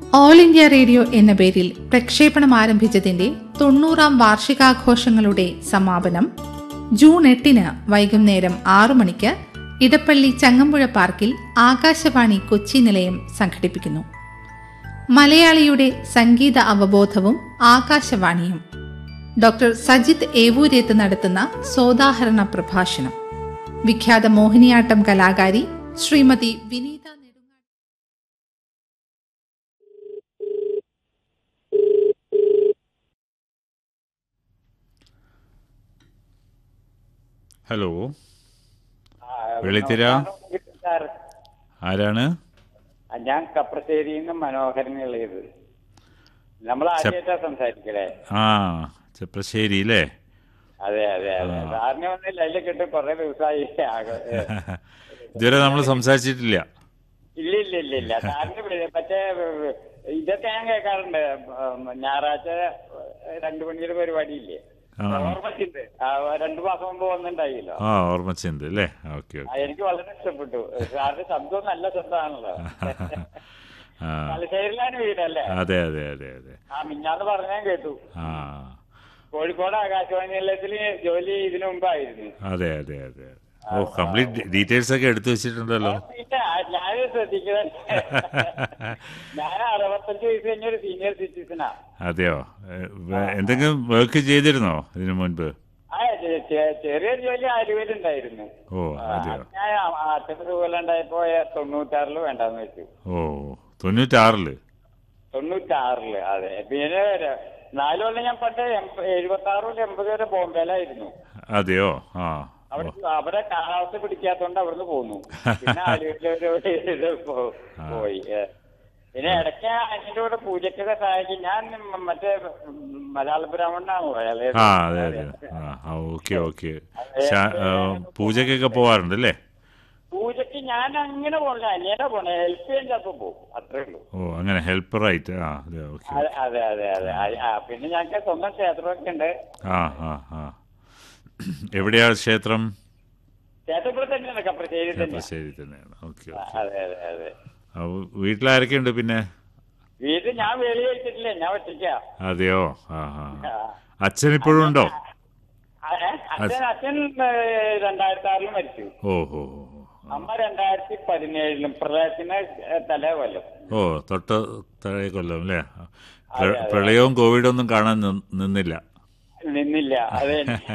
All India radio എന്ന പേരിൽ പ്രക്ഷേപണം ആരംഭിച്ചതിന്റെ തൊണ്ണൂറാം വാർഷികാഘോഷങ്ങളുടെ സമാപനം ജൂൺ എട്ടിന് വൈകുന്നേരം ആറു മണിക്ക് ഇടപ്പള്ളി ചങ്ങമ്പുഴ പാർക്കിൽ ആകാശവാണി കൊച്ചി നിലയം സംഘടിപ്പിക്കുന്നു മലയാളിയുടെ സംഗീത അവബോധവും ആകാശവാണിയും ഡോക്ടർ സജിത് ഏവൂരേത്ത് നടത്തുന്ന സോദാഹരണ പ്രഭാഷണം വിഖ്യാത മോഹിനിയാട്ടം കലാകാരി ശ്രീമതി വിനീത നെടുങ്ങാട് ഹലോ ആ, വെളിത്തിര? സാർ, ആരാണ് ആ, ഞാൻ കപ്രശ്ശേരിയിൽ നിന്ന് മനോഹരൻ എളിയത് നമ്മൾ ആദ്യമായിട്ടാ സംസാരിക്കലേ ആ ചെപ്രശ്ശേരി അല്ലേ അതെ അതെ അതെ സാറിനെ ഒന്ന് ലൈനിൽ കിട്ടി കുറെ ദിവസമായി ആകെ- ഏ. ഇതുവരെ നമ്മൾ സംസാരിച്ചിട്ടില്ല ഇല്ല ഇല്ല ഇല്ല ഇല്ല സാറിന് വി- മറ്റേ ഏ, ഇതൊക്കെ ഞാൻ കേൾക്കാറുണ്ട് ഉം, ഞായറാഴ്ച രണ്ടു മണിയുടെ പരിപാടി ഇല്ലേ ആ. ഓർമ്മച്ചുണ്ട് രണ്ടു മാസം മുമ്പ് വന്നിട്ടുണ്ടായില്ലോ ആ ഓർമ്മച്ചുണ്ട് അല്ലേ ഓക്കെ ആ, ഓക്കെ എനിക്ക് വളരെ ഇഷ്ടപ്പെട്ടു സാറിന്റെ ശബ്ദവും നല്ല ശബ്ദമാണല്ലോ ആ തലശ്ശേരിയിലാണ് വീടല്ലേ അതെ അതെ അതെ അതെ ആ മിഞ്ഞാന്ന് പറഞ്ഞാൽ കേട്ടു ആ കോഴിക്കോട് ആകാശവാണി നിലയത്തിൽ ജോലി ഇതിനു മുമ്പായിരുന്നു അതെ അതെ അതെ അതെ. ഓ കംപ്ലീറ്റ് ഡീറ്റെയിൽസ് ഒക്കെ എടുത്തു വെച്ചിട്ടുണ്ടല്ലോ പിന്നെ ഞാൻ ശ്രദ്ധിക്കുന്നത് ഞാൻ അറുപത്തഞ്ച് വയസ്സ് കഴിഞ്ഞ ഒരു സീനിയർ സിറ്റിസണാ അതെയോ ഏ, വേ- എന്തെങ്കിലും വർക്ക് ചെയ്തിരുന്നോ ഇതിനു മുൻപ് ആ ചെ- ചെ- ചെറിയൊരു ജോലി ആലുവയിലുണ്ടായിരുന്നു ഓ ആ, അതെയോ അത് ഞാൻ അച്ഛന് സുഖമില്ലാണ്ടായപ്പോ തൊണ്ണൂറ്റാറില് വേണ്ടാന്ന് വെച്ചു ഓ തൊണ്ണൂറ്റാറില് തൊണ്ണൂറ്റാറില് അതെ പിന്നെ ഒരു നാല് കൊല്ലം ഞാൻ പണ്ട് എഴുപത്തി ആറ് മുതൽ എൺപത് വരെ ബോംബെയിലായിരുന്നു അതെയോ ആ അവിടെ അവിടെ കാലാവസ്ഥ പിടിക്കാത്തോണ്ട് അവിടുന്ന് പോന്നു പിന്നെ ആലുവയിലൊരു ഇത് പോ- പോയി ഏ. പിന്നെ ഇടയ്ക്ക് അനിയന്റെ കൂടെ പൂജക്കൊക്കെ സഹായിക്കും ഞാൻ മ- മറ്റേ മലയാള ബ്രാഹ്മണനാണ് പോയത് ആ അതെ അതെ ആ ഓക്കെ ഓക്കെ പൂജക്കൊക്കെ പോവാറുണ്ട് അല്ലേ പൂജക്ക് ഞാൻ അങ്ങനെ പോണില്ല അനിയനെ പോണേ ഹെൽപ്പ് ചെയ്യാൻ ചിലപ്പോ പോകും അത്രേ ഉള്ളൂ ഓ അങ്ങനെ ഹെൽപ്പറായിട്ട് ആ അതെ ഓക്കെ അതെ അതെ അതെ അതെ ആ, ആ, പിന്നെ ഞങ്ങൾക്ക് സ്വന്തം ക്ഷേത്രമൊക്കെ ഉണ്ട് ആ ആ ആ എവിടെയാ ക്ഷേത്രം ക്ഷേത്രത്തിൽ തന്നെയാണ് കപ്രശ്ശേരി തന്നെ ശരി തന്നെയാണ് ഓക്കെ ആ, അതെ അതെ അതെ വീട്ടിലാരൊക്കെയുണ്ട് പിന്നെ വീട്ടിൽ ഞാൻ വെളി വെച്ചിട്ടില്ല ഞാൻ ഒറ്റയ്ക്കാ അതെയോ ആ ആ ആ. അച്ഛൻ ഇപ്പോഴും ഉണ്ടോ ആ, ഏ? അച്ഛൻ അച്ഛൻ രണ്ടായിരത്തി ആറിൽ മരിച്ചു ഓ ഓ ഓ, ഓ. അമ്മ രണ്ടായിരത്തി പതിനേഴിലും പ്രളയത്തിന് തലേ കൊല്ലം ഓ തൊട്ട് തഴയ കൊല്ലം അല്ലേ പ്ര- പ്രളയവും കോവിഡും ഒന്നും കാണാൻ നി- നിന്നില്ല നിന്നില്ല അതെ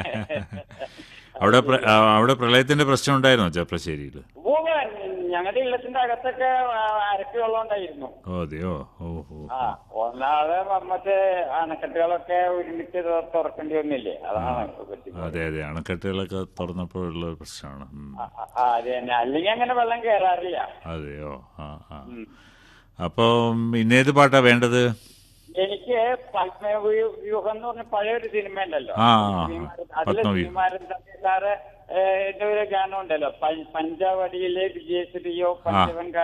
അവിടെ പ്ര- ആ, അവിടെ പ്രളയത്തിന്റെ പ്രശ്നം ഉണ്ടായിരുന്നോ ചെപ്രശ്ശേരിയിൽ ഞങ്ങളുടെ ഇല്ലത്തിന്റെ അകത്തൊക്കെ ആ, അരക്ക് വെള്ളം ഉണ്ടായിരുന്നു ഓ അതെയോ ഓ ഓ ആ ഒന്നാമത് മ- മറ്റേ അണക്കെട്ടുകളൊക്കെ ഒരുമിച്ച് തു- തുറക്കേണ്ടി വന്നില്ലേ അതാണ് പറ്റി അതെ അതെ അണക്കെട്ടുകളൊക്കെ തുറന്നപ്പോഴുള്ള ഒരു പ്രശ്നമാണ് ഉം. ആ, ആ, അത് തന്നെ അല്ലെങ്കിൽ അങ്ങനെ വെള്ളം കയറാറില്ല അതെയോ ആ ആ അപ്പോൾ ഇന്നേത് പാട്ടാ വേണ്ടത് എനിക്ക് പത്മവ്യൂഹം എന്ന് പറഞ്ഞ പഴയൊരു സിനിമ ഉണ്ടല്ലോ ആ, അതിലെ പത്മവ്യൂഹം. ശ്രീമാരൻ തമ്പി സാറ് ഏ, ന്റെ ഒരു ഗാനം ഉണ്ടല്ലോ പ- പഞ്ചവടിയിലെ വിജയശ്രീയോ പഞ്ചവൻ